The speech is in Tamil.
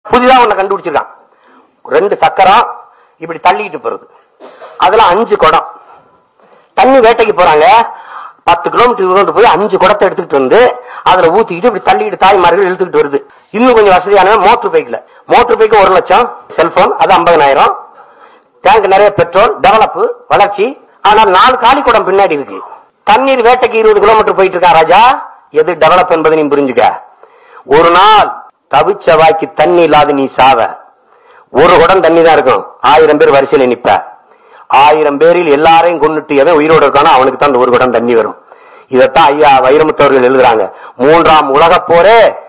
புதிதா ஒண்ணு கண்டுபிடிச்சிருக்கான் ரெண்டு சக்கரம் இப்படி தள்ளிட்டு போறது அதுல அஞ்சு குடம் தண்ணி வேட்டைக்கு போறாங்க பத்து கிலோமீட்டர் கொண்டு போய் அஞ்சு குடத்தை எடுத்துக்கிட்டு வந்து அதுல ஊத்திக்கிட்டு இப்படி தள்ளிட்டு தாய்மார்கள் இழுத்துக்கிட்டு வருது இன்னும் கொஞ்சம் வசதியான மோட்டர் பைக்ல மோட்டர் பைக்கு ஒரு லட்சம் செல்போன் அது ஐம்பதனாயிரம் டேங்க் நிறைய பெட்ரோல் டெவலப் வளர்ச்சி ஆனா நாலு காலி குடம் பின்னாடி இருக்கு தண்ணீர் வேட்டைக்கு இருபது கிலோமீட்டர் போயிட்டு இருக்கான் ராஜா எது டெவலப் என்பதை நீ புரிஞ்சுக்க ஒரு நாள் தவிச்ச வாய்க்கு தண்ணி இல்லாத நீ சாவ ஒரு குடம் தண்ணி தான் இருக்கும் ஆயிரம் பேர் வரிசையில நிப்ப ஆயிரம் பேரில் எல்லாரையும் கொண்டுட்டு எவன் உயிரோடு இருக்கானோ அவனுக்கு தான் அந்த ஒரு குடம் தண்ணி வரும் இதைத்தான் ஐயா வைரமுத்தவர்கள் எழுதுறாங்க மூன்றாம் உலகப் போரே